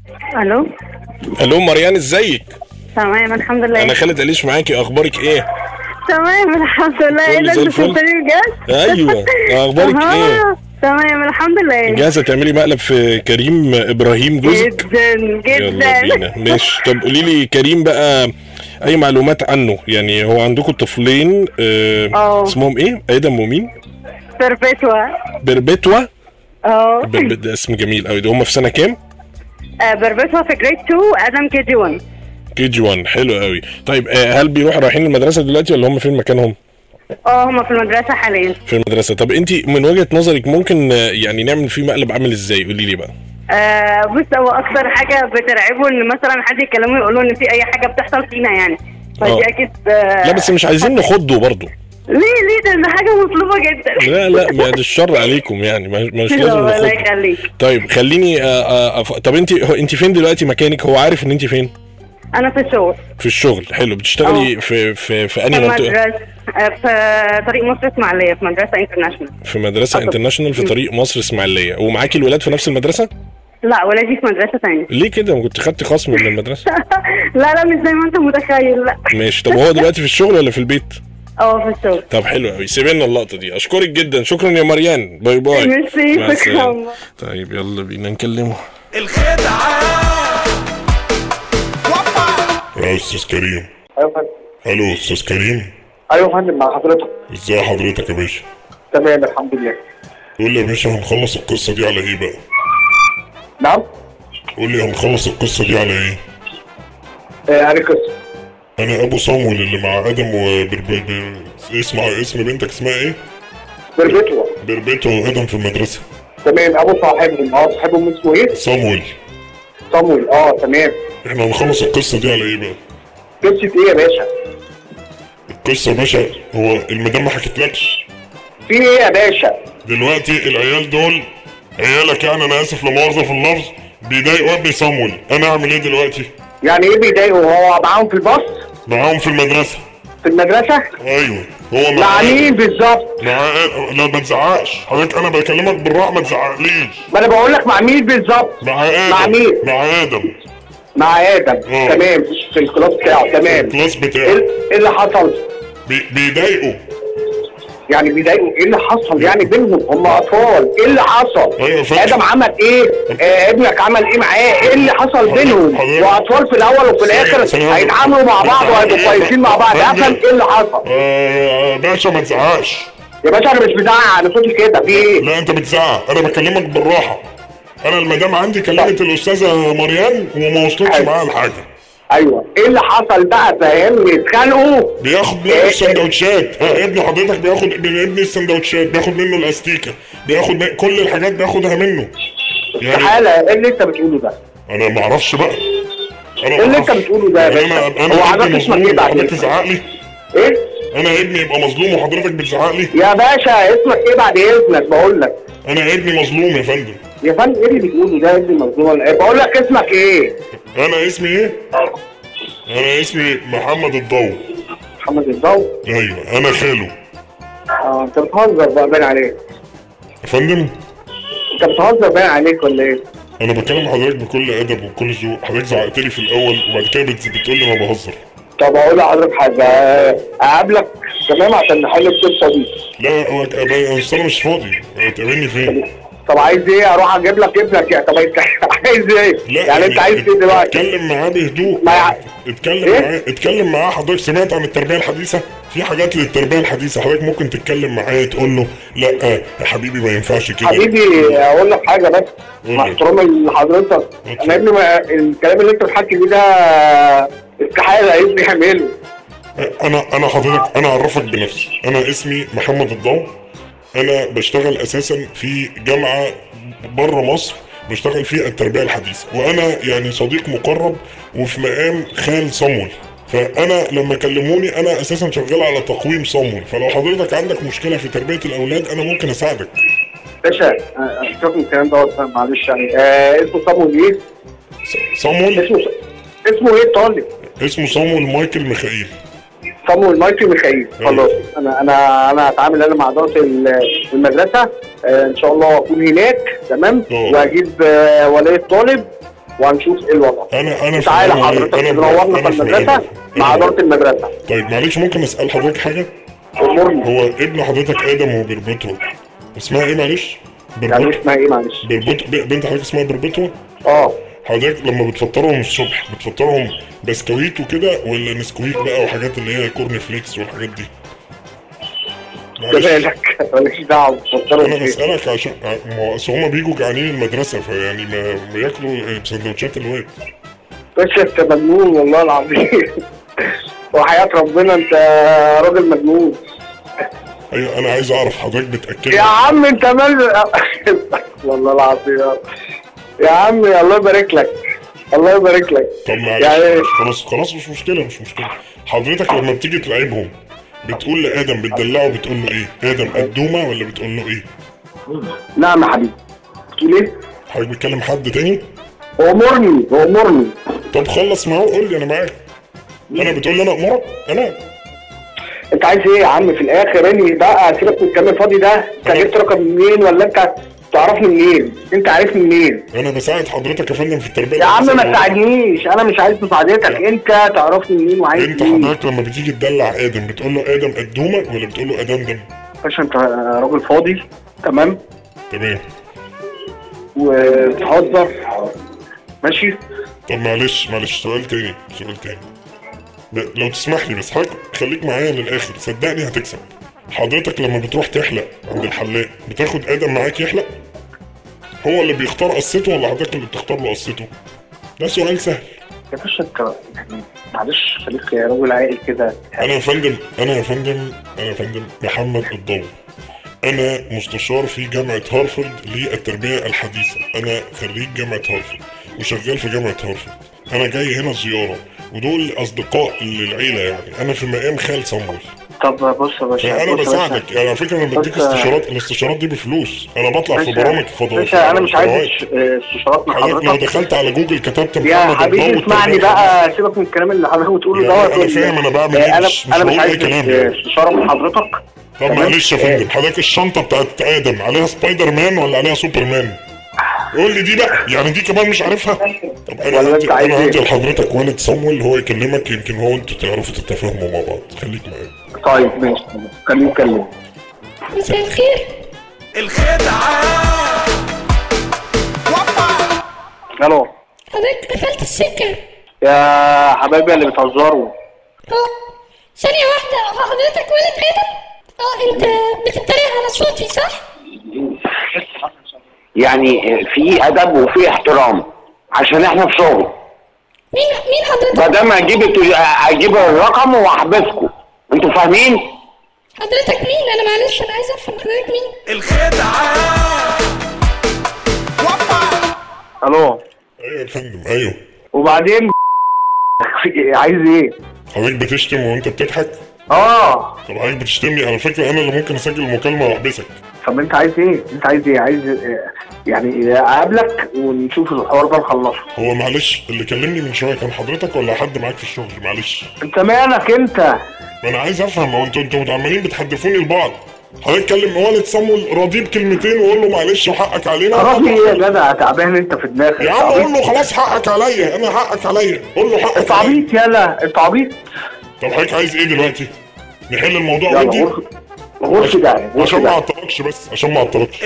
الو الو مريان ازيك تمام الحمد لله انا خالد قليش معاكي اخبارك ايه تمام الحمد لله ايه كله ده زي انت الفل؟ بتوصلي بجد ايوه اخبارك ايه آه، تمام الحمد لله جاهزه تعملي مقلب في كريم ابراهيم جوزك جدا يلا جدا بينا ماشي طب قولي لي كريم بقى اي معلومات عنه يعني هو عندكم طفلين آه اه. اسمهم ايه ادم ومين بيربيتوا بربتوا اه برب- ده اسم جميل قوي ده هم في سنه كام آه، بيربيتوا في جريد 2 ادم كي جي 1 كي جي 1 حلو قوي طيب آه هل بيروحوا رايحين المدرسه دلوقتي ولا هم فين مكانهم اه هما في المدرسه حاليا في المدرسه طب انت من وجهه نظرك ممكن آه، يعني نعمل فيه مقلب عامل ازاي قولي لي بقى آه بص هو اكتر حاجه بترعبه ان مثلا حد يكلمه يقول له ان في اي حاجه بتحصل فينا يعني اه. فدي اكيد آه لا بس مش عايزين نخضه برضه ليه ليه ده ده حاجه مطلوبه جدا لا لا ما ده الشر عليكم يعني ما- مش لازم الله نخضه يخليك طيب خليني آه، آه، أف... طب انت هو انت فين دلوقتي مكانك هو عارف ان انت فين انا في الشغل في الشغل حلو بتشتغلي اه. في في في في انهي منطقه مدرسه آه، في طريق مصر اسماعيليه في مدرسه انترناشونال في مدرسه اه. انترناشونال في م. طريق مصر اسماعيليه ومعاكي الولاد في نفس المدرسه لا ولادي في مدرسه ثانيه ليه كده ما كنت خدتي خصم من المدرسه لا لا مش زي ما انت متخيل لا ماشي طب هو دلوقتي في الشغل ولا في البيت اه في الشغل طب حلو قوي سيبي لنا اللقطه دي اشكرك جدا شكرا يا مريان باي باي ميرسي، مع شكرا. السلامة. طيب يلا بينا نكلمه الخدعة يا استاذ كريم ايوه يا فندم الو استاذ كريم ايوه يا فندم مع حضرتك ازاي حضرتك يا باشا تمام الحمد لله قول لي يا باشا هنخلص القصه دي على ايه بقى نعم قول لي هنخلص القصه دي على ايه آه انا قصه انا ابو صامويل اللي مع ادم وبرب... بر... اسم اسم بنتك اسمها ايه بربتوا بربيتو وادم في المدرسه تمام ابو صاحبهم اه صاحبهم اسمه ايه؟ صامويل صامويل اه تمام احنا هنخلص القصه دي على ايه بقى قصه ايه يا باشا؟ القصه يا باشا هو المدام ما حكتلكش في ايه يا باشا؟ دلوقتي العيال دول عيالك يعني انا اسف لا مؤاخذه في اللفظ بيضايقوا ابني صامويل انا اعمل ايه دلوقتي يعني ايه بيضايقوا هو معاهم في الباص؟ معاهم في المدرسه في المدرسه؟ ايوه هو مع معاه مين بالظبط؟ مع لا ما تزعقش حضرتك انا بكلمك بالراحه ما تزعقليش ما انا بقول لك مع مين بالظبط؟ مع ادم مع مين؟ مع ادم مع ادم اه. تمام في الكلاس بتاعه تمام الكلاس ايه بتاعه إيه اللي حصل؟ بي- بيضايقوا يعني بيضايقوا ايه اللي حصل يعني بينهم هم اطفال ايه اللي حصل ايوه يا فندم. ادم عمل ايه آه ابنك عمل ايه معاه ايه اللي حصل بينهم حضرتك- واطفال في الاول وفي الاخر ثانية- هيتعاملوا مع بعض وهيبقوا كويسين مع بعض فندم. افهم ايه اللي حصل آه باشا ما تزعقش يا باشا انا مش بزعق انا صوتي كده في ايه لا انت بتزعق انا بكلمك بالراحه انا المدام عندي كلمت الاستاذه مريان وما وصلتش أيوة. معاها الحاجه ايوه ايه اللي حصل بقى فاهمني اتخانقوا بياخد منه إيه؟ السندوتشات ها ابن حضرتك بياخد ابن ابني السندوتشات بياخد منه الاستيكه بياخد من... كل الحاجات بياخدها منه يعني تعالى ايه اللي انت بتقوله ده انا ما اعرفش بقى انا ايه اللي انت معرفش. بتقوله ده يا يعني باشا؟ انا انا هو ابني حضرتك اسمك مظلوم ايه بعد وحضرتك اذنك؟ تزعق لي ايه انا ابني يبقى مظلوم وحضرتك بتزعق لي يا باشا اسمك ايه بعد اذنك بقول لك انا ابني مظلوم يا فندم يا فندم ايه اللي بتقوله ده يا ابني مظلوم ولا ايه بقول لك اسمك ايه انا اسمي ايه انا اسمي محمد الضو محمد الضو ايوه انا خاله اه انت بتهزر بقى باين عليك يا فندم انت بتهزر باين عليك ولا ايه؟ انا بكلم حضرتك بكل ادب وبكل ذوق حضرتك زعقت لي في الاول وبعد كده بت- بتقول لي انا بهزر طب اقول لحضرتك حاجه آه، اقابلك تمام عشان نحل القصه دي لا هو أنا- أصل انا مش فاضي تقابلني فين طب عايز ايه اروح اجيب لك ابنك يا طب انت عايز ايه؟ لا يعني انت عايز ايه دلوقتي؟ اتكلم معاه بهدوء ما يع- اتكلم إيه؟ معاه اتكلم معاه حضرتك سمعت عن التربيه الحديثه في حاجات للتربيه الحديثه حضرتك ممكن تتكلم معاه تقول له لا يا حبيبي ما ينفعش كده حبيبي اقول لك حاجه بس قول مع لي. احترامي لحضرتك انا ابني ما الكلام اللي انت بتحكي بيه ده استحاله ابني يعمله انا انا حضرتك انا اعرفك بنفسي انا اسمي محمد الضو انا بشتغل اساسا في جامعه بره مصر بشتغل في التربيه الحديثه وانا يعني صديق مقرب وفي مقام خال صمول فانا لما كلموني انا اساسا شغال على تقويم صمول فلو حضرتك عندك مشكله في تربيه الاولاد انا ممكن اساعدك باشا آه، شوف الكلام دوت معلش يعني آه اسمه صابون ايه؟ ص- صمول اسمه اسمه ايه الطالب؟ اسمه صمول مايكل ميخائيل صامويل مايكل ميخائيل أيوة. خلاص انا انا انا هتعامل انا مع اداره ال- المدرسه آه ان شاء الله اكون هناك تمام أه. وهجيب آه ولي الطالب وهنشوف ايه الوضع انا انا تعالى فاهم حضرتك أنا تنورنا أنا في فاهم. المدرسه مع أنا- اداره المدرسه طيب معلش ممكن اسال حضرتك حاجه امورني هو ابن حضرتك ادم وبربطوه اسمها ايه معلش يعني بربط اسمها ايه معلش بربط ب- بنت حضرتك اسمها بربطوه اه حضرتك لما بتفطرهم الصبح بتفطرهم بسكويت وكده ولا نسكويك بقى وحاجات اللي هي كورن فليكس والحاجات دي معلش كذلك مالكش دعوه بتفكروا انا في إيه. بسالك عشان ما هو أصل هما بيجوا جعانين المدرسه فيعني ما, ما ياكلوا سندوتشات الواد باشا انت مجنون والله العظيم وحياة ربنا انت راجل مجنون ايوه انا عايز اعرف حضرتك بتاكل يا عم انت مال والله العظيم يا- يا عم الله يبارك لك الله يبارك لك طب معلش يعني خلاص خلاص مش مشكله مش مشكله حضرتك لما بتيجي تلعبهم بتقول لادم بتدلعه بتقول له ايه ادم قدومه ولا بتقول له ايه نعم يا حبيبي بتقول ايه؟ حضرتك بتكلم حد تاني امرني امرني طب خلص معاه وقول لي انا معاك انا بتقول لي انا امرك انا انت عايز ايه يا عم في الاخر اني بقى سيبك من الكلام الفاضي ده انت جبت رقم منين ولا انت تعرفني منين؟ انت عارفني منين؟ انا بساعد حضرتك يا فندم في التربيه يا عم ما الأسرية. تساعدنيش انا مش عايز مساعدتك انت تعرفني منين وعايز انت ايه؟ حضرتك لما بتيجي تدلع ادم بتقول له ادم قدومه ولا بتقول له ادندم باشا انت راجل فاضي تمام تمام وتهزر ماشي طب معلش معلش سؤال تاني سؤال تاني ب- لو تسمح لي بس حضرتك خليك معايا للاخر صدقني هتكسب حضرتك لما بتروح تحلق عند الحلاق بتاخد ادم معاك يحلق هو اللي بيختار قصته ولا حضرتك اللي بتختار له قصته ده سؤال سهل يا باشا انت يعني معلش خليك يا راجل عاقل كده انا يا فندم انا يا فندم انا يا فندم محمد الضوء انا مستشار في جامعه هارفرد للتربيه الحديثه انا خريج جامعه هارفرد وشغال في جامعه هارفرد انا جاي هنا زياره ودول اصدقاء للعيله يعني انا في مقام خال صمويل طب بص يا باشا فانا بص يا بساعدك باشا. يعني على فكره انا بديك بص- استشارات الاستشارات دي بفلوس انا بطلع في باشا- برامج فضاء باشا انا مش عايز قنوات. استش- اه، استشارات من حضرتك لو حضرتك دخلت على جوجل كتبت يا محمد حبيبي الضوء اسمعني والتربية بقى سيبك من الكلام اللي حضرتك بتقوله يعني دوت أنا وال- فاهم أنا بعمل اه، إيه، انا مش- مش انا مش بقول عايز أي كلام اه، يعني. استشاره من حضرتك طب تمام؟ معلش يا اه. فندم حضرتك الشنطه بتاعت ادم عليها سبايدر مان ولا عليها سوبرمان؟ قول لي دي بقى يعني دي كمان مش عارفها؟ طب انا ولا هدي أنت عايز انا إيه؟ هدي لحضرتك والد صمويل هو يكلمك يمكن هو انتوا تعرفوا تتفاهموا مع بعض خليك معايا طيب ماشي خليه يتكلم مساء الخير الو حضرتك قفلت السكة يا حبايبي اللي بتهزروا اه ثانية واحدة هو حضرتك ولد آدم؟ اه انت بتتريق على صوتي صح؟ يعني في ادب وفي احترام عشان احنا في شغل مين مين حضرتك؟ ما دام اجيب التل- اجيب الرقم واحبسكم انتوا فاهمين؟ حضرتك مين؟ أنا معلش أنا عايز أفهم حضرتك مين؟ الو ايوه يا فندم ايوه وبعدين عايز ايه؟ حضرتك بتشتم وانت بتضحك؟ اه طب حضرتك بتشتمني على فكره انا اللي ممكن اسجل المكالمه واحبسك طب انت عايز ايه؟ انت عايز ايه؟ عايز اه، يعني اقابلك ونشوف الحوار ده نخلصه هو معلش اللي كلمني من شويه كان حضرتك ولا حد معاك في الشغل معلش انت مالك انت؟ ما انا عايز افهم هو انتوا انتوا عمالين بتحدفوني لبعض حضرتك كلم والد صمويل راضيه بكلمتين وقول له معلش وحقك علينا خلاص ايه يا جدع تعبان انت في دماغك يا عم قول له خلاص حقك عليا انا حقك عليا قول له حقك انت عليا عبيط يالا انت عبيط طب حضرتك عايز ايه دلوقتي؟ نحل الموضوع يلا ودي غرفة غرفة ده غرفة عشان ما ده اعطلكش بس عشان ما اعطلكش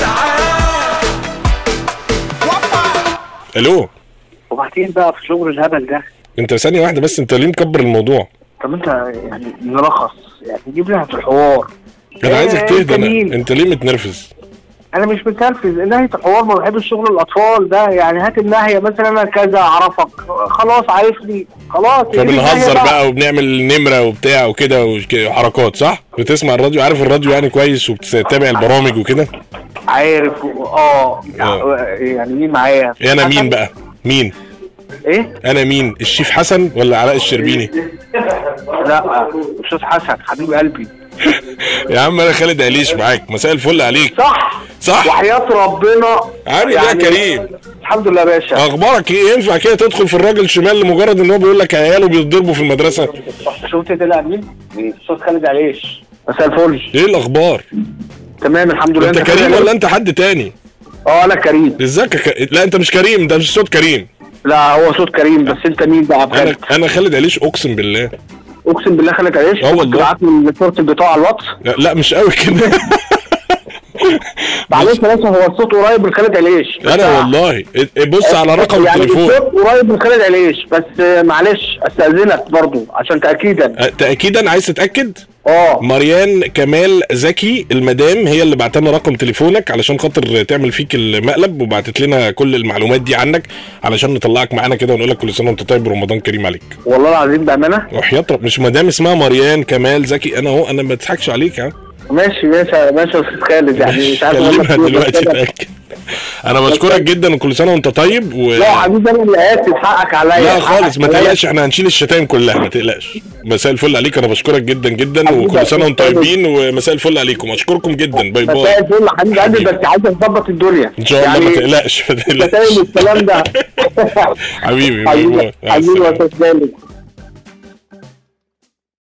الو وبعدين بقى في شغل الهبل ده انت ثانيه واحده بس انت ليه مكبر الموضوع طب انت يعني نلخص يعني جيب لنا في الحوار انا عايزك ايه تهدى انت انا مين؟ انت ليه متنرفز انا مش متنرفز نهاية الحوار ما بحبش شغل الاطفال ده يعني هات النهاية مثلا انا كذا اعرفك خلاص عارفني خلاص ايه فبنهزر النهاية بقى وبنعمل نمره وبتاع وكده وك- وحركات صح بتسمع الراديو عارف الراديو يعني كويس وبتتابع البرامج وكده عارف اه اه. يعني مين معايا إيه انا مين حسن؟ بقى مين ايه انا مين الشيف حسن ولا علاء الشربيني لا استاذ حسن حبيب قلبي يا عم انا خالد عليش معاك مساء الفل عليك صح صح وحياة ربنا عامل ايه يا كريم الحمد لله يا باشا اخبارك ايه ينفع كده تدخل في الراجل شمال لمجرد ان هو بيقول لك عياله بيتضربوا في المدرسه شفت طلع مين؟ استاذ خالد عليش مساء الفل ايه الاخبار تمام الحمد لله انت كريم ولا انت حد تاني اه انا كريم ازيك يا ك... لا انت مش كريم ده مش صوت كريم لا هو صوت كريم بس انت مين بقى انا بجد انا خالد عليش اقسم بالله اقسم بالله خالد عيش اه كنت والله. بعت لي صوره البطاقه على الواتس لا, لا مش قوي كده معلش يا باشا هو الصوت قريب من خالد عليش بس- انا والله بص على رقم يعني التليفون الصوت قريب من خالد عليش بس آه، معلش استاذنك برضو عشان تاكيدا أه، تاكيدا عايز تتاكد اه مريان كمال زكي المدام هي اللي بعت لنا رقم تليفونك علشان خاطر تعمل فيك المقلب وبعتت لنا كل المعلومات دي عنك علشان نطلعك معانا كده ونقول لك كل سنه وانت طيب ورمضان كريم عليك والله العظيم بامانه وحياة رب مش مدام اسمها مريان كمال زكي انا اهو انا ما بضحكش عليك ها ماشي ماشي ماشي يا استاذ خالد يعني مش عارف أقول لك كلمها إيه، بس دلوقتي كده. تاكد انا بشكرك جدا وكل سنه وانت طيب و... لا يا حبيبي انا اللي اسف حقك عليا لا حقك خالص ما عليا. تقلقش احنا هنشيل الشتايم كلها ما تقلقش مساء الفل عليك انا بشكرك جدا جدا حبيبي وكل سنه وانتم يا أستاذ طيبين ومساء الفل عليكم اشكركم جدا باي مساء باي الفل حبيب قلبي بس عايز اظبط الدنيا ان شاء الله ما تقلقش ما انت فاهم تقلقش الكلام ده حبيبي باي حبيبي باي مع حبيبي يا السلامة. استاذ خالد